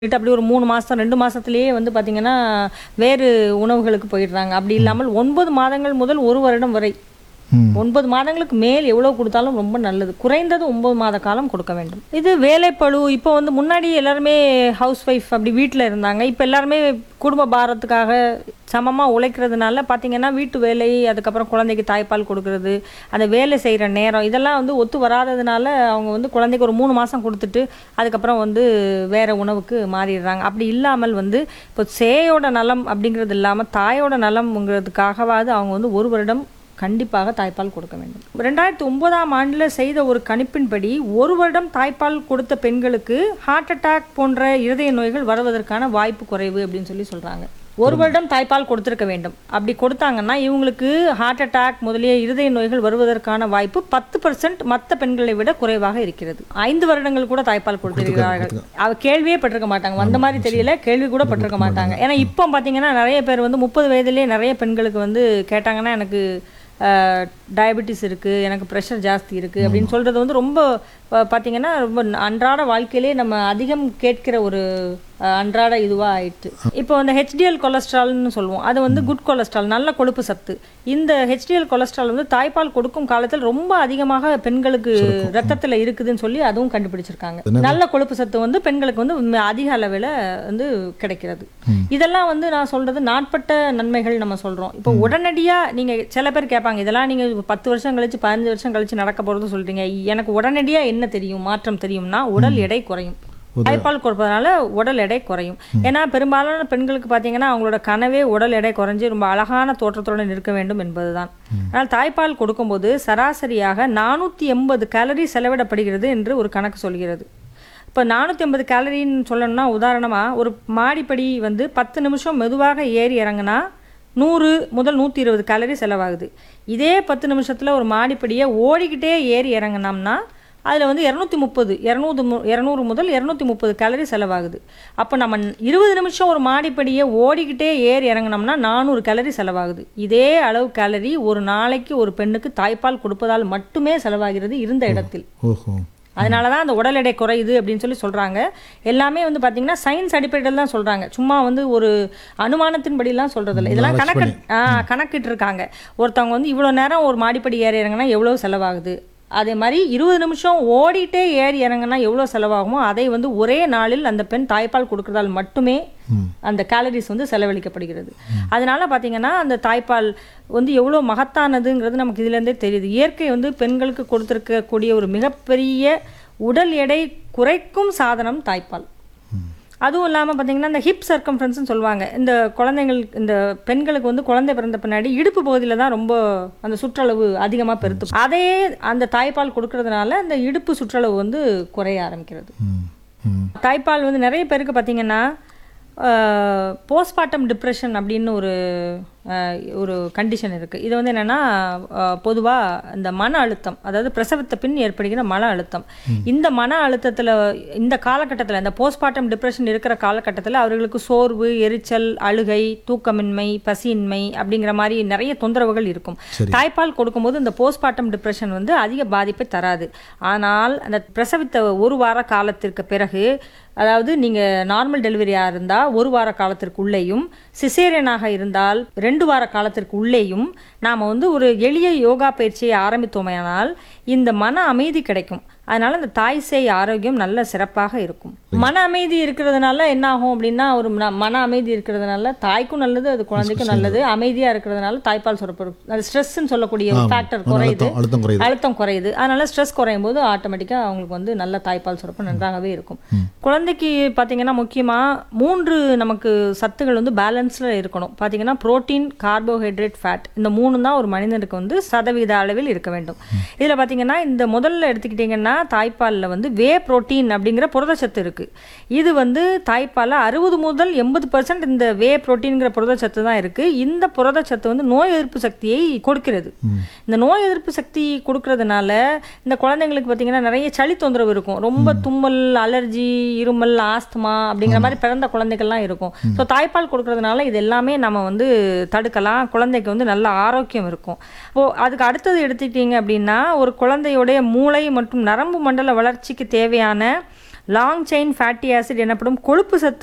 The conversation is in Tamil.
சொல்லிட்டு அப்படி ஒரு மூணு மாதம் ரெண்டு மாதத்துலேயே வந்து பார்த்திங்கன்னா வேறு உணவுகளுக்கு போயிடுறாங்க அப்படி இல்லாமல் ஒன்பது மாதங்கள் முதல் ஒரு வருடம் வரை ம். ஒன்பது மாதங்களுக்கு மேல் எவ்வளோ கொடுத்தாலும் ரொம்ப நல்லது குறைந்தது ஒன்பது மாத காலம் கொடுக்க வேண்டும் இது வேலைப்பளு இப்போ வந்து முன்னாடி எல்லாருமே ஹவுஸ் ஒய்ஃப் அப்படி வீட்டில் இருந்தாங்க இப்போ எல்லாருமே குடும்ப பாரத்துக்காக சமமாக உழைக்கிறதுனால பார்த்தீங்கன்னா வீட்டு வேலை அதுக்கப்புறம் குழந்தைக்கு தாய்ப்பால் கொடுக்கறது அந்த வேலை செய்கிற நேரம் இதெல்லாம் வந்து ஒத்து வராததுனால அவங்க வந்து குழந்தைக்கு ஒரு மூணு மாதம் கொடுத்துட்டு அதுக்கப்புறம் வந்து வேறு உணவுக்கு மாறிடுறாங்க அப்படி இல்லாமல் வந்து இப்போ சேயோட நலம் அப்படிங்கிறது இல்லாமல் தாயோட நலம்ங்கிறதுக்காகவாவது அவங்க வந்து ஒரு வருடம் கண்டிப்பாக தாய்ப்பால் கொடுக்க வேண்டும் ரெண்டாயிரத்தி ஒன்பதாம் ஆண்டில் செய்த ஒரு கணிப்பின்படி ஒரு வருடம் தாய்ப்பால் கொடுத்த பெண்களுக்கு ஹார்ட் அட்டாக் போன்ற இருதய நோய்கள் வருவதற்கான வாய்ப்பு குறைவு அப்படின்னு சொல்லி சொல்கிறாங்க ஒரு வருடம் தாய்ப்பால் கொடுத்துருக்க வேண்டும் அப்படி கொடுத்தாங்கன்னா இவங்களுக்கு ஹார்ட் அட்டாக் முதலிய இருதய நோய்கள் வருவதற்கான வாய்ப்பு பத்து பர்சன்ட் மற்ற பெண்களை விட குறைவாக இருக்கிறது ஐந்து வருடங்கள் கூட தாய்ப்பால் கொடுத்திருக்கிறார்கள் அவ கேள்வியே பட்டிருக்க மாட்டாங்க வந்த மாதிரி தெரியல கேள்வி கூட பட்டிருக்க மாட்டாங்க ஏன்னா இப்போ பார்த்தீங்கன்னா நிறைய பேர் வந்து முப்பது வயதிலே நிறைய பெண்களுக்கு வந்து கேட்டாங்கன்னா எனக்கு டயபெட்டிஸ் இருக்குது எனக்கு ப்ரெஷர் ஜாஸ்தி இருக்குது அப்படின்னு சொல்கிறது வந்து ரொம்ப ப- பார்த்தீங்கன்னா ரொம்ப அன்றாட வாழ்க்கையிலே நம்ம அதிகம் கேட்கிற ஒரு அஹ், அன்றாட இதுவாக ஆயிட்டு இப்போ அந்த ஹெச்டிஎல் கொலஸ்ட்ரால்னு சொல்லுவோம் அது வந்து குட் கொலஸ்ட்ரால் நல்ல கொழுப்பு சத்து இந்த ஹெச்டிஎல் கொலஸ்ட்ரால் வந்து தாய்ப்பால் கொடுக்கும் காலத்தில் ரொம்ப அதிகமாக பெண்களுக்கு ரத்தத்தில் இருக்குதுன்னு சொல்லி அதுவும் கண்டுபிடிச்சிருக்காங்க நல்ல கொழுப்பு சத்து வந்து பெண்களுக்கு வந்து உண்மை- அதிக அளவில் வந்து கிடைக்கிறது இதெல்லாம் வந்து நான் சொல்றது நாட்பட்ட நன்மைகள் நம்ம சொல்றோம் இப்போ உடனடியா நீங்க சில பேர் கேட்பாங்க இதெல்லாம் நீங்க பத்து வருஷம் கழிச்சு பதினஞ்சு வருஷம் கழிச்சு நடக்க போறது சொல்றீங்க எனக்கு உடனடியா என்ன தெரியும் மாற்றம் தெரியும்னா உடல் எடை குறையும் தாய்ப்பால் கொடுப்பதனால உடல் எடை குறையும் ஏன்னா பெரும்பாலான பெண்களுக்கு பார்த்தீங்கன்னா அவங்களோட கனவே உடல் எடை குறைஞ்சு ரொம்ப அழகான தோற்றத்துடன் இருக்க வேண்டும் என்பதுதான் ஆனால் தாய்ப்பால் கொடுக்கும்போது சராசரியாக நானூற்றி எண்பது கேலரி செலவிடப்படுகிறது என்று ஒரு கணக்கு சொல்கிறது இப்போ நானூற்றி ஐம்பது கேலரின்னு சொல்லணும்னா உதாரணமாக ஒரு மாடிப்படி வந்து பத்து நிமிஷம் மெதுவாக ஏறி இறங்குனா நூறு முதல் நூற்றி இருபது கேலரி செலவாகுது இதே பத்து நிமிஷத்தில் ஒரு மாடிப்படியை ஓடிக்கிட்டே ஏறி இறங்குனோம்னா அதில் வந்து இரநூத்தி முப்பது இரநூறு மு இரநூறு முதல் இரநூத்தி முப்பது கேலரி செலவாகுது அப்போ நம்ம இருபது நிமிஷம் ஒரு மாடிப்படியை ஓடிக்கிட்டே ஏறி இறங்குனோம்னா நானூறு கேலரி செலவாகுது இதே அளவு கேலரி ஒரு நாளைக்கு ஒரு பெண்ணுக்கு தாய்ப்பால் கொடுப்பதால் மட்டுமே செலவாகிறது இருந்த இடத்தில் ஓஹோ அதனால தான் அந்த உடல் எடை குறையுது அப்படின்னு சொல்லி சொல்கிறாங்க எல்லாமே வந்து பார்த்தீங்கன்னா சயின்ஸ் அடிப்படையில் தான் சொல்கிறாங்க சும்மா வந்து ஒரு அனுமானத்தின்படிலாம் சொல்கிறதில்ல இதெல்லாம் கணக்கு ஆ கணக்கிட்டு இருக்காங்க ஒருத்தவங்க வந்து இவ்வளோ நேரம் ஒரு மாடிப்படி ஏறி இறங்கினா எவ்வளோ செலவாகுது அதே மாதிரி இருபது நிமிஷம் ஓடிட்டே ஏறி இறங்கினா எவ்வளோ செலவாகுமோ அதை வந்து ஒரே நாளில் அந்த பெண் தாய்ப்பால் கொடுக்கறதால் மட்டுமே அந்த கேலரிஸ் வந்து செலவழிக்கப்படுகிறது அதனால பார்த்தீங்கன்னா அந்த தாய்ப்பால் வந்து எவ்வளோ மகத்தானதுங்கிறது நமக்கு இதுலேருந்தே தெரியுது இயற்கை வந்து பெண்களுக்கு கொடுத்துருக்கக்கூடிய ஒரு மிகப்பெரிய உடல் எடை குறைக்கும் சாதனம் தாய்ப்பால் அதுவும் இல்லாமல் பார்த்தீங்கன்னா இந்த ஹிப் சர்க்கம்ஃபரன்ஸ்னு சொல்லுவாங்க இந்த குழந்தைகள் இந்த பெண்களுக்கு வந்து குழந்தை பிறந்த பின்னாடி இடுப்பு பகுதியில் தான் ரொம்ப அந்த சுற்றளவு அதிகமாக பெருத்து அதே அந்த தாய்ப்பால் கொடுக்கறதுனால அந்த இடுப்பு சுற்றளவு வந்து குறைய ஆரம்பிக்கிறது ம் ம் தாய்ப்பால் வந்து நிறைய பேருக்கு பார்த்தீங்கன்னா போஸ்ட்மார்ட்டம் டிப்ரெஷன் அப்படின்னு ஒரு அஹ், ஒரு கண்டிஷன் இருக்குது இது வந்து என்னென்னா பொதுவாக இந்த மன அழுத்தம் அதாவது பிரசவத்த பின் ஏற்படுகிற மன அழுத்தம் இந்த மன அழுத்தத்தில் இந்த காலகட்டத்தில் இந்த போஸ்ட்மார்ட்டம் டிப்ரெஷன் இருக்கிற காலகட்டத்தில் அவர்களுக்கு சோர்வு எரிச்சல் அழுகை தூக்கமின்மை பசியின்மை அப்படிங்கிற மாதிரி நிறைய தொந்தரவுகள் இருக்கும் தாய்ப்பால் கொடுக்கும்போது இந்த போஸ்ட்மார்ட்டம் டிப்ரெஷன் வந்து அதிக பாதிப்பை தராது ஆனால் அந்த பிரசவித்த ஒரு வார காலத்திற்கு பிறகு அதாவது நீங்கள் நார்மல் டெலிவரியாக இருந்தால் ஒரு வார காலத்திற்கு உள்ளேயும் சிசேரியனாக இருந்தால் ரெண்டு வார காலத்திற்கு உள்ளேயும் நாம் வந்து ஒரு எளிய யோகா பயிற்சியை ஆரம்பித்தோமேனால் இந்த மன அமைதி கிடைக்கும் அதனால இந்த தாய் சேய் ஆரோக்கியம் நல்ல சிறப்பாக இருக்கும் மன அமைதி இருக்கிறதுனால என்ன ஆகும் அப்படின்னா ஒரு மன- மன அமைதி இருக்கிறதுனால தாய்க்கும் நல்லது அது குழந்தைக்கும் நல்லது அமைதியாக இருக்கிறதுனால தாய்ப்பால் சுரப்பு அது ஸ்ட்ரெஸ்ன்னு சொல்லக்கூடிய ஒரு ஃபேக்டர் மன குறையுது அழுத்தம் அழுத்தம் குறையுது அழுத்தம் குறையுது அதனால ஸ்ட்ரெஸ் குறையும் போது ஆட்டோமேட்டிக்காக அவங்களுக்கு வந்து நல்ல தாய்ப்பால் சுரப்பு நன்றாகவே இருக்கும் குழந்தைக்கு பார்த்தீங்கன்னா முக்கியமாக மூன்று நமக்கு சத்துகள் வந்து பேலன்ஸில் இருக்கணும் பார்த்தீங்கன்னா புரோட்டீன் கார்போஹைட்ரேட் ஃபேட் இந்த மூணு தான் ஒரு மனிதனுக்கு வந்து சதவீத அளவில் இருக்க வேண்டும் இதில் பார்த்தீங்கன்னா இந்த முதல்ல எடுத்துக்கிட்டிங்கன்னா தாய்ப்பாலில் வந்து வே புரோட்டீன் அப்படிங்கிற புரதச்சத்து இருக்குது இது வந்து தாய்ப்பாலில் அறுபது முதல் எண்பது பர்சன்ட் இந்த வே புரோட்டீன்கிற புரதச்சத்து தான் இருக்குது இந்த புரதச்சத்து வந்து நோய் எதிர்ப்பு சக்தியை கொடுக்கிறது இந்த நோய் எதிர்ப்பு சக்தி கொடுக்கறதுனால இந்த குழந்தைங்களுக்கு பார்த்தீங்கன்னா நிறைய சளி தொந்தரவு இருக்கும் ரொம்ப தும்மல் அலர்ஜி இருமல் ஆஸ்துமா அப்படிங்கிற மாதிரி பிறந்த குழந்தைகள்லாம் இருக்கும் ஸோ தாய்ப்பால் கொடுக்கறதுனால இது எல்லாமே நம்ம வந்து தடுக்கலாம் குழந்தைக்கு வந்து நல்ல ஆரோக்கியம் இருக்கும் இப்போ அதுக்கு அடுத்தது எடுத்துக்கிட்டீங்க அப்படின்னா ஒரு குழந்தையுடைய மூளை மற்றும் நரம்பு மண்டல வளர்ச்சிக்கு தேவையான லாங் செயின் ஃபேட்டி ஆசிட் எனப்படும் கொழுப்பு சத்து